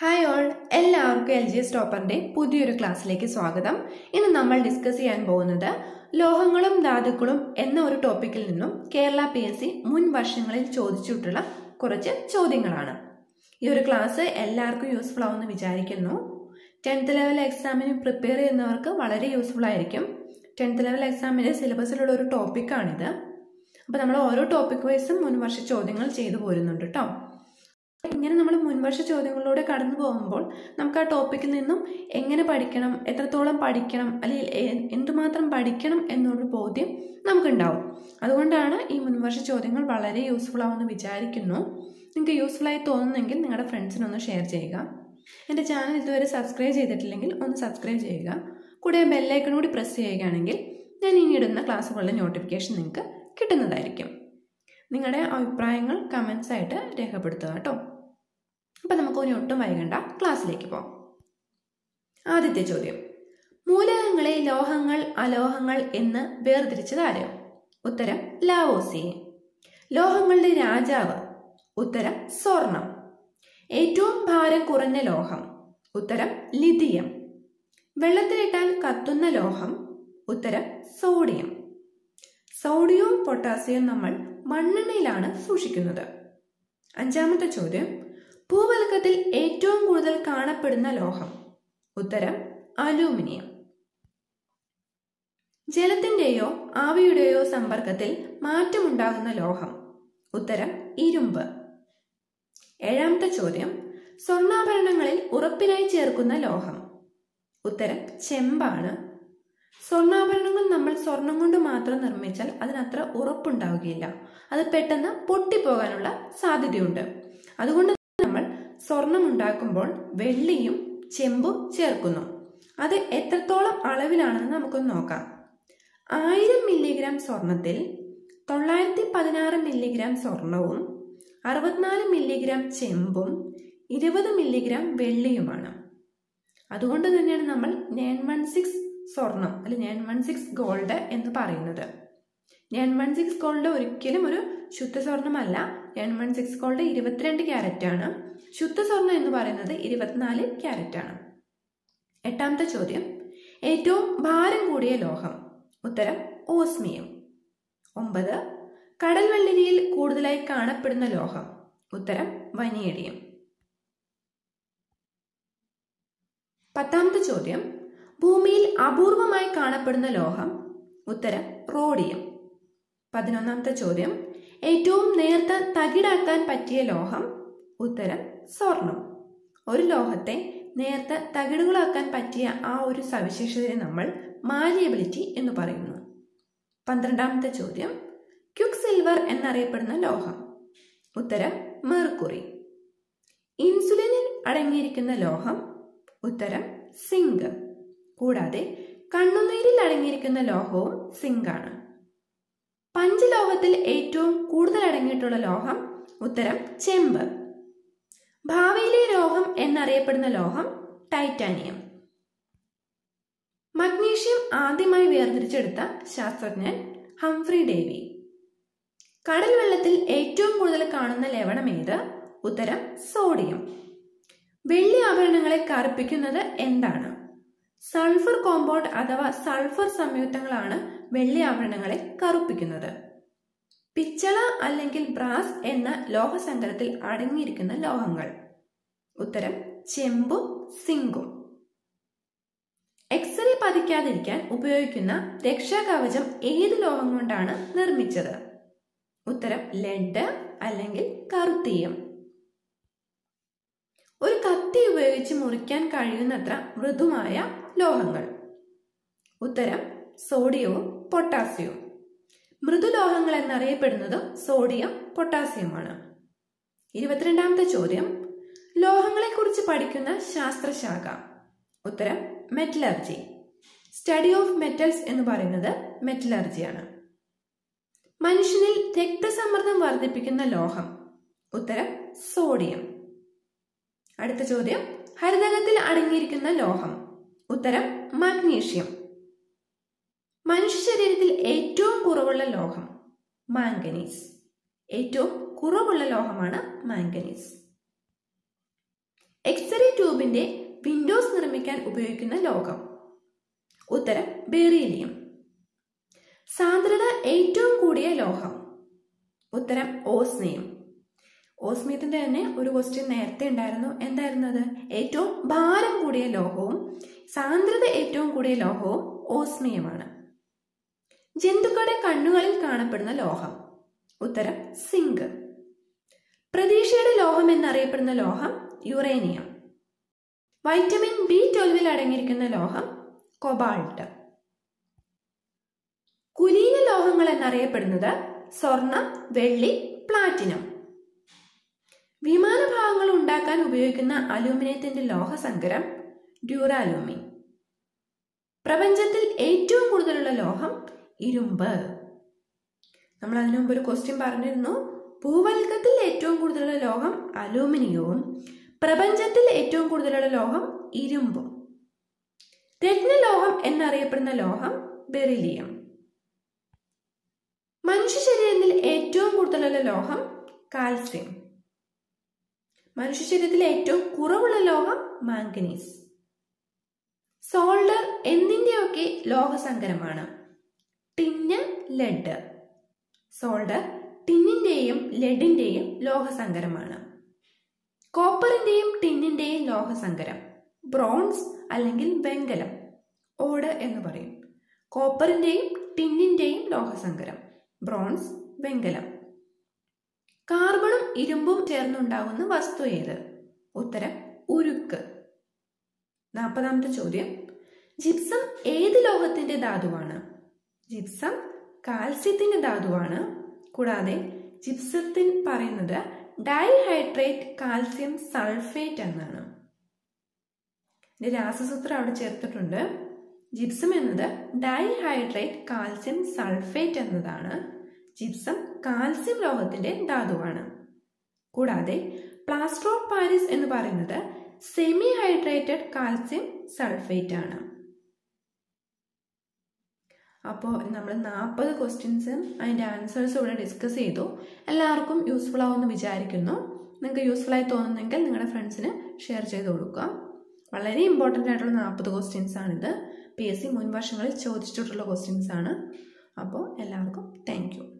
hi all എല്ലാവർക്കും L G S ടോപ്പറിന്റെ പുതിയൊരു ക്ലാസ്സിലേക്ക് സ്വാഗതം ഇന്ന് നമ്മൾ ഡിസ്കസ് ചെയ്യാൻ പോകുന്നത് ലോഹങ്ങളും ധാതുക്കളും എന്ന ഒരു ടോപ്പിക്കിൽ നിന്നും കേരള പി എസ് സി മുൻ വർഷങ്ങളിൽ ചോദിച്ചിട്ടുള്ള കുറച്ച് ചോദ്യങ്ങളാണ് ഈ ഒരു ക്ലാസ് എല്ലാവർക്കും യൂസ്ഫുൾ ആവുമെന്ന് വിചാരിക്കുന്നു ടെൻത്ത് ലെവൽ എക്സാമിന് പ്രിപ്പയർ ചെയ്യുന്നവർക്ക് വളരെ യൂസ്ഫുൾ ആയിരിക്കും ടെൻത്ത് ലെവൽ എക്സാമിൻ്റെ സിലബസിലുള്ള ഒരു ടോപ്പിക്കാണിത് അപ്പോൾ നമ്മൾ ഓരോ ടോപ്പിക് വൈസും മുൻവർഷ ചോദ്യങ്ങൾ ചെയ്തു പോരുന്നുണ്ട് കേട്ടോ ഇങ്ങനെ നമ്മൾ മുൻവർഷ ചോദ്യങ്ങളിലൂടെ കടന്നു പോകുമ്പോൾ നമുക്ക് ആ ടോപ്പിക്കിൽ നിന്നും എങ്ങനെ പഠിക്കണം എത്രത്തോളം പഠിക്കണം അല്ലെങ്കിൽ എ- എന്തുമാത്രം പഠിക്കണം എന്നൊരു ബോധ്യം നമുക്കുണ്ടാവും അതുകൊണ്ടാണ് ഈ മുൻവർഷ ചോദ്യങ്ങൾ വളരെ യൂസ്ഫുൾ ആവുമെന്ന് വിചാരിക്കുന്നു നിങ്ങൾക്ക് യൂസ്ഫുൾ ആയി തോന്നുന്നെങ്കിൽ നിങ്ങളുടെ ഫ്രണ്ട്സിനൊന്ന് ഷെയർ ചെയ്യുക എൻ്റെ ചാനൽ ഇതുവരെ സബ്സ്ക്രൈബ് ചെയ്തിട്ടില്ലെങ്കിൽ ഒന്ന് സബ്സ്ക്രൈബ് ചെയ്യുക കൂടെ ബെല്ലൈക്കൺ കൂടി പ്രസ് ചെയ്യുകയാണെങ്കിൽ ഞാൻ ഇനി ഇടുന്ന ക്ലാസ്സുകളുടെ നോട്ടിഫിക്കേഷൻ നിങ്ങൾക്ക് കിട്ടുന്നതായിരിക്കും നിങ്ങളുടെ അഭിപ്രായങ്ങൾ കമൻസ് ആയിട്ട് രേഖപ്പെടുത്തുക കേട്ടോ അപ്പം നമുക്ക് ഇനി ഒട്ടും വൈകണ്ട ക്ലാസ്സിലേക്ക് പോകാം ആദ്യത്തെ ചോദ്യം മൂലകങ്ങളെ ലോഹങ്ങൾ അലോഹങ്ങൾ എന്ന് വേർതിരിച്ചത് ആര് ഉത്തരം ലാവോസിയെ ലോഹങ്ങളുടെ രാജാവ് ഉത്തരം സ്വർണം ഏറ്റവും ഭാരം കുറഞ്ഞ ലോഹം ഉത്തരം ലിഥിയം വെള്ളത്തിലിട്ടാൽ കത്തുന്ന ലോഹം ഉത്തരം സോഡിയം സോഡിയവും പൊട്ടാസ്യവും നമ്മൾ മണ്ണെണ്ണയിലാണ് സൂക്ഷിക്കുന്നത് അഞ്ചാമത്തെ ചോദ്യം ഭൂവൽക്കത്തിൽ ഏറ്റവും കൂടുതൽ കാണപ്പെടുന്ന ലോഹം ഉത്തരം അലൂമിനിയം ജലത്തിന്റെയോ ആവിയുടെയോ സമ്പർക്കത്തിൽ മാറ്റമുണ്ടാകുന്ന ലോഹം ഉത്തരം ഇരുമ്പ് ഏഴാമത്തെ ചോദ്യം സ്വർണ്ണാഭരണങ്ങളിൽ ഉറപ്പിനായി ചേർക്കുന്ന ലോഹം ഉത്തരം ചെമ്പാണ് സ്വർണ്ണാഭരണങ്ങൾ നമ്മൾ സ്വർണം കൊണ്ട് മാത്രം നിർമ്മിച്ചാൽ അതിനത്ര ഉറപ്പുണ്ടാവുകയില്ല അത് പെട്ടെന്ന് പൊട്ടിപ്പോകാനുള്ള സാധ്യതയുണ്ട് അതുകൊണ്ട് നമ്മൾ സ്വർണം ഉണ്ടാക്കുമ്പോൾ വെള്ളിയും ചെമ്പും ചേർക്കുന്നു അത് എത്രത്തോളം അളവിലാണെന്ന് നമുക്കൊന്ന് നോക്കാം ആയിരം മില്ലിഗ്രാം സ്വർണത്തിൽ തൊള്ളായിരത്തി പതിനാറ് മില്ലിഗ്രാം സ്വർണവും അറുപത്തിനാല് മില്ലിഗ്രാം ചെമ്പും ഇരുപത് മില്ലിഗ്രാം വെള്ളിയുമാണ് അതുകൊണ്ട് തന്നെയാണ് നമ്മൾ നയൻ വൺ സിക്സ് സ്വർണം അല്ലെങ്കിൽ നയൻ വൺ സിക്സ് ഗോൾഡ് എന്ന് പറയുന്നത് നയൻ വൺ സിക്സ് ഗോൾഡ് ഒരിക്കലും ഒരു ശുദ്ധ സ്വർണ്ണമല്ല നയൻ വൺ സിക്സ് ഗോൾഡ് ഇരുപത്തിരണ്ട് ക്യാരറ്റ് ആണ് ശുദ്ധ സ്വർണം എന്ന് പറയുന്നത് ഇരുപത്തിനാല് ക്യാരറ്റ് ആണ് എട്ടാമത്തെ ചോദ്യം ഏറ്റവും ഭാരം കൂടിയ ലോഹം ഉത്തരം ഓസ്മിയം ഒമ്പത് കടൽ വെള്ളരിയിൽ കൂടുതലായി കാണപ്പെടുന്ന ലോഹം ഉത്തരം വനിയേഡിയം പത്താമത്തെ ചോദ്യം ഭൂമിയിൽ അപൂർവമായി കാണപ്പെടുന്ന ലോഹം ഉത്തരം റോഡിയം പതിനൊന്നാമത്തെ ചോദ്യം ഏറ്റവും നേർത്ത തകിടാക്കാൻ പറ്റിയ ലോഹം ഉത്തരം സ്വർണം ഒരു ലോഹത്തെ നേർത്ത തകിടുകളാക്കാൻ പറ്റിയ ആ ഒരു സവിശേഷതയെ നമ്മൾ മാലിയബിലിറ്റി എന്ന് പറയുന്നു പന്ത്രണ്ടാമത്തെ ചോദ്യം ക്യുക്ക് സിൽവർ എന്നറിയപ്പെടുന്ന ലോഹം ഉത്തരം മെർക്കുറി ഇൻസുലിനിൽ അടങ്ങിയിരിക്കുന്ന ലോഹം ഉത്തരം സിങ്ക് കൂടാതെ കണ്ണുനീരിൽ അടങ്ങിയിരിക്കുന്ന ലോഹവും സിങ്കാണ് പഞ്ചലോഹത്തിൽ ഏറ്റവും കൂടുതൽ അടങ്ങിയിട്ടുള്ള ലോഹം ഉത്തരം ചെമ്പ് ഭാവിയിലെ ലോഹം എന്നറിയപ്പെടുന്ന ലോഹം ടൈറ്റാനിയം മഗ്നീഷ്യം ആദ്യമായി വേർതിരിച്ചെടുത്ത ശാസ്ത്രജ്ഞൻ ഹംഫ്രി ഡേവി കടൽ വെള്ളത്തിൽ ഏറ്റവും കൂടുതൽ കാണുന്ന ലവണം ഏത് ഉത്തരം സോഡിയം വെള്ളി ആഭരണങ്ങളെ കറുപ്പിക്കുന്നത് എന്താണ് സൾഫർ കോമ്പൗണ്ട് അഥവാ സൾഫർ സംയുക്തങ്ങളാണ് വെള്ളി ആഭരണങ്ങളെ കറുപ്പിക്കുന്നത് പിച്ചള അല്ലെങ്കിൽ ബ്രാസ് എന്ന ലോഹസങ്കരത്തിൽ അടങ്ങിയിരിക്കുന്ന ലോഹങ്ങൾ ഉത്തരം ചെമ്പും സിങ്കും എക്സ്റേ പതിക്കാതിരിക്കാൻ ഉപയോഗിക്കുന്ന രക്ഷാകവചം ഏത് ലോഹം കൊണ്ടാണ് നിർമ്മിച്ചത് ഉത്തരം ലെഡ് അല്ലെങ്കിൽ കറുത്തീയം ഒരു കത്തി ഉപയോഗിച്ച് മുറിക്കാൻ കഴിയുന്നത്ര മൃദുമായ ലോഹങ്ങൾ ഉത്തരം സോഡിയവും പൊട്ടാസ്യവും മൃദുലോഹങ്ങൾ എന്നറിയപ്പെടുന്നത് സോഡിയം പൊട്ടാസ്യമാണ് ഇരുപത്തിരണ്ടാമത്തെ ചോദ്യം ലോഹങ്ങളെക്കുറിച്ച് പഠിക്കുന്ന ശാസ്ത്രശാഖ ഉത്തരം മെറ്റലർജി സ്റ്റഡി ഓഫ് മെറ്റൽസ് എന്ന് പറയുന്നത് മെറ്റലർജിയാണ് മനുഷ്യനിൽ രക്തസമ്മർദ്ദം വർദ്ധിപ്പിക്കുന്ന ലോഹം ഉത്തരം സോഡിയം അടുത്ത ചോദ്യം ഹരിതകത്തിൽ അടങ്ങിയിരിക്കുന്ന ലോഹം ഉത്തരം മഗ്നീഷ്യം മനുഷ്യ ശരീരത്തിൽ ഏറ്റവും കുറവുള്ള ലോഹം മാംഗനീസ് ഏറ്റവും കുറവുള്ള ലോഹമാണ് മാംഗനീസ് എക്സ്റേ ട്യൂബിന്റെ വിൻഡോസ് നിർമ്മിക്കാൻ ഉപയോഗിക്കുന്ന ലോഹം ഉത്തരം ബെറീലിയം സാന്ദ്രത ഏറ്റവും കൂടിയ ലോഹം ഉത്തരം ഓസ്മിയം ഓസ്മിയത്തിന്റെ തന്നെ ഒരു ക്വസ്റ്റ്യൻ നേരത്തെ ഉണ്ടായിരുന്നു എന്തായിരുന്നു അത് ഏറ്റവും ഭാരം കൂടിയ ലോഹവും സാന്ദ്രത ഏറ്റവും കൂടിയ ലോഹവും ഓസ്മിയമാണ് ജന്തുക്കളുടെ കണ്ണുകളിൽ കാണപ്പെടുന്ന ലോഹം ഉത്തരം സിങ്ക് പ്രതീക്ഷയുടെ ലോഹം എന്നറിയപ്പെടുന്ന ലോഹം യുറേനിയം വൈറ്റമിൻ ബി ട്വൽവിൽ അടങ്ങിയിരിക്കുന്ന ലോഹം കൊബാൾട്ട് കുലീന ലോഹങ്ങൾ എന്നറിയപ്പെടുന്നത് സ്വർണം വെള്ളി പ്ലാറ്റിനം വിമാനഭാഗങ്ങൾ ഉണ്ടാക്കാൻ ഉപയോഗിക്കുന്ന അലൂമിനിയത്തിന്റെ ലോഹസങ്കരം ഡ്യൂറാലൂമിൻ പ്രപഞ്ചത്തിൽ ഏറ്റവും കൂടുതലുള്ള ലോഹം ഇരുമ്പ് നമ്മൾ അതിനു മുമ്പ് ഒരു ക്വസ്റ്റ്യൻ പറഞ്ഞിരുന്നു ഭൂവൽക്കത്തിൽ ഏറ്റവും കൂടുതലുള്ള ലോഹം അലൂമിനിയവും പ്രപഞ്ചത്തിൽ ഏറ്റവും കൂടുതലുള്ള ലോഹം ഇരുമ്പും രത്നലോഹം എന്നറിയപ്പെടുന്ന ലോഹം ബെറിലിയം മനുഷ്യ ശരീരത്തിൽ ഏറ്റവും കൂടുതലുള്ള ലോഹം കാൽസ്യം മനുഷ്യ ശരീരത്തിൽ ഏറ്റവും കുറവുള്ള ലോഹം മാംഗനീസ് സോൾഡർ എന്നിന്റെയൊക്കെ ലോഹസങ്കരമാണ് ടിന്ന് ലെഡ് സോൾഡർ ടിന്നിന്റെയും ലെഡിന്റെയും ലോഹസങ്കരമാണ് കോപ്പറിന്റെയും ടിന്നിന്റെയും ലോഹസങ്കരം ബ്രോൺസ് അല്ലെങ്കിൽ വെങ്കലം ഓട് എന്ന് പറയും കോപ്പറിന്റെയും ടിന്നിന്റെയും ലോഹസങ്കരം ബ്രോൺസ് വെങ്കലം കാർബണും ഇരുമ്പും ചേർന്നുണ്ടാകുന്ന വസ്തു ഏത് ഉത്തരം ഉരുക്ക് നാൽപ്പതാമത്തെ ചോദ്യം ജിപ്സം ഏത് ലോഹത്തിന്റെ ധാതുവാണ് ജിപ്സം കാൽസ്യത്തിന്റെ ധാതുവാണ് കൂടാതെ ജിപ്സത്തിൻ പറയുന്നത് ഡൈഹൈഡ്രേറ്റ് കാൽസ്യം സൾഫേറ്റ് എന്നാണ് ഇതിന്റെ രാസസൂത്രം അവിടെ ചേർത്തിട്ടുണ്ട് ജിപ്സം എന്നത് ഡൈഹൈഡ്രേറ്റ് കാൽസ്യം സൾഫേറ്റ് എന്നതാണ് ജിപ്സം കാൽസ്യം ലോഹത്തിന്റെ ധാതുവാണ് കൂടാതെ പ്ലാസ്റ്റർ ഓഫ് പാരീസ് എന്ന് പറയുന്നത് സെമി ഹൈഡ്രേറ്റഡ് കാൽസ്യം സൾഫേറ്റ് ആണ് അപ്പോൾ നമ്മൾ നാൽപ്പത് ക്വസ്റ്റ്യൻസും അതിൻ്റെ ആൻസേഴ്സും ഇവിടെ ഡിസ്കസ് ചെയ്തു എല്ലാവർക്കും യൂസ്ഫുൾ ആവുമെന്ന് വിചാരിക്കുന്നു നിങ്ങൾക്ക് യൂസ്ഫുൾ ആയി തോന്നുന്നെങ്കിൽ നിങ്ങളുടെ ഫ്രണ്ട്സിന് ഷെയർ ചെയ്ത് കൊടുക്കുക വളരെ ഇമ്പോർട്ടൻ്റ് ആയിട്ടുള്ള നാൽപ്പത് ക്വസ്റ്റ്യൻസ് ആണിത് പി എസ് സി മുൻ വർഷങ്ങളിൽ ചോദിച്ചിട്ടുള്ള ക്വസ്റ്റ്യൻസ് ആണ് അപ്പോൾ എല്ലാവർക്കും താങ്ക്